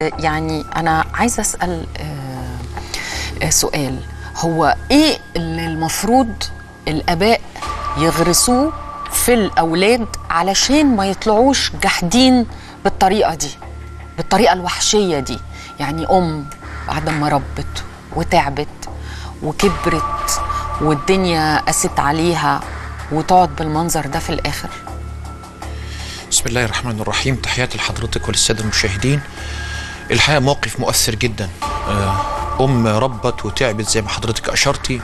يعني أنا عايزة أسأل آه، آه، سؤال هو إيه اللي المفروض الآباء يغرسوه في الأولاد علشان ما يطلعوش جاحدين بالطريقة دي بالطريقة الوحشية دي يعني أم بعد ما ربت وتعبت وكبرت والدنيا قست عليها وتقعد بالمنظر ده في الآخر بسم الله الرحمن الرحيم تحياتي لحضرتك وللساده المشاهدين الحقيقه موقف مؤثر جدا آه، ام ربت وتعبت زي ما حضرتك اشرتي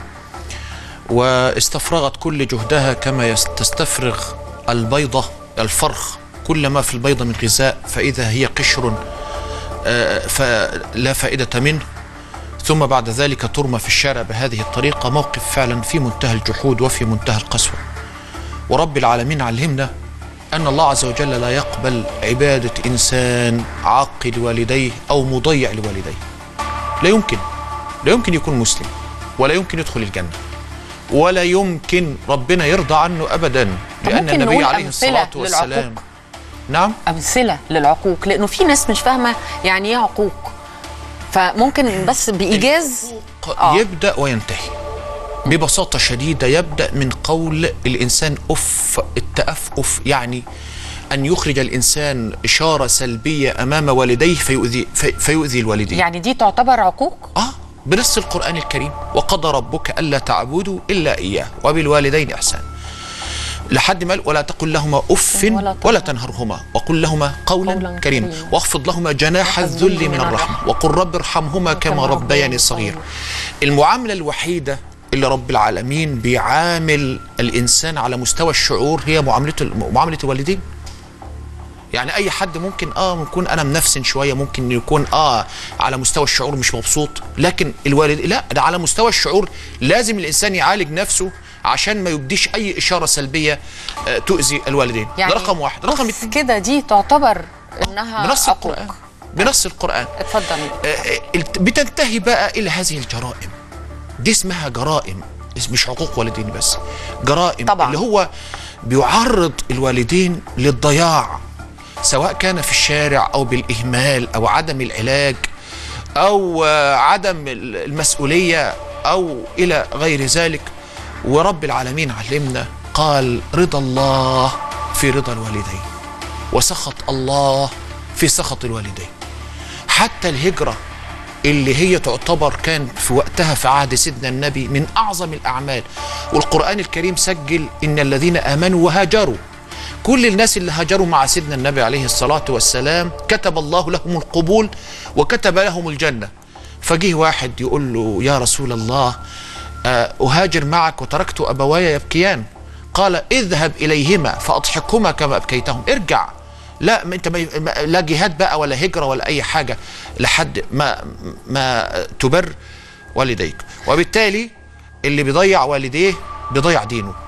واستفرغت كل جهدها كما يس- تستفرغ البيضه الفرخ كل ما في البيضه من غذاء فاذا هي قشر آه، فلا فائده منه ثم بعد ذلك ترمى في الشارع بهذه الطريقه موقف فعلا في منتهى الجحود وفي منتهى القسوه ورب العالمين علمنا أن الله عز وجل لا يقبل عبادة إنسان عاق لوالديه أو مضيع لوالديه لا يمكن لا يمكن يكون مسلم ولا يمكن يدخل الجنة ولا يمكن ربنا يرضى عنه أبدا لأن ممكن النبي نقول عليه أمثلة الصلاة والسلام للعقوق؟ نعم أمثلة للعقوق لأنه في ناس مش فاهمة يعني إيه عقوق فممكن بس بإيجاز آه. يبدأ وينتهي ببساطة شديدة يبدأ من قول الإنسان أف التأفف يعني أن يخرج الإنسان إشارة سلبية أمام والديه فيؤذي, في فيؤذي الوالدين يعني دي تعتبر عقوق آه بنص القرآن الكريم وقضى ربك ألا تعبدوا إلا إياه وبالوالدين إحسان لحد ما قال ولا تقل لهما أف ولا ولا, تنهر- ولا تنهرهما وقل لهما قولا, قولاً كريما كريما. واخفض لهما جناح الذل من الرحمة وقل رب ارحمهما كما كما ربياني ربياني صغير صغير. المعاملة الوحيدة اللي رب العالمين بيعامل الإنسان على مستوى الشعور هي معاملة معاملة الوالدين يعني اي حد ممكن اه يكون انا منفسن شويه ممكن يكون اه على مستوى الشعور مش مبسوط لكن الوالد لا ده على مستوى الشعور لازم الانسان يعالج نفسه عشان ما يبديش اي اشاره سلبيه آه تؤذي الوالدين يعني ده رقم واحد رقم بس اتنين كده دي تعتبر إنها بنص عقوق. القران بنص القران اتفضل آه، آه، الت- بتنتهي بقى الى هذه الجرائم دي اسمها جرائم اس- مش عقوق والدين بس جرائم طبعاً. اللي هو بيعرض الوالدين للضياع سواء كان في الشارع او بالاهمال او عدم العلاج او آه، عدم ال- المسؤوليه او الى غير ذلك ورب العالمين علمنا قال رضا الله في رضا الوالدين وسخط الله في سخط الوالدين حتى الهجرة اللي هي تعتبر كان في وقتها في عهد سيدنا النبي من أعظم الأعمال والقرآن الكريم سجل إن الذين آمنوا وهاجروا كل الناس اللي هاجروا مع سيدنا النبي عليه الصلاة والسلام كتب الله لهم القبول وكتب لهم الجنة فجه واحد يقول له يا رسول الله آه، أهاجر معك وتركت أبواي يبكيان قال اذهب إليهما فأضحكهما كما أبكيتهم ارجع لا ما انت ما ما- لا جهاد بقى ولا هجره ولا اي حاجه لحد ما ما تبر والديك وبالتالي اللي بيضيع والديه بيضيع دينه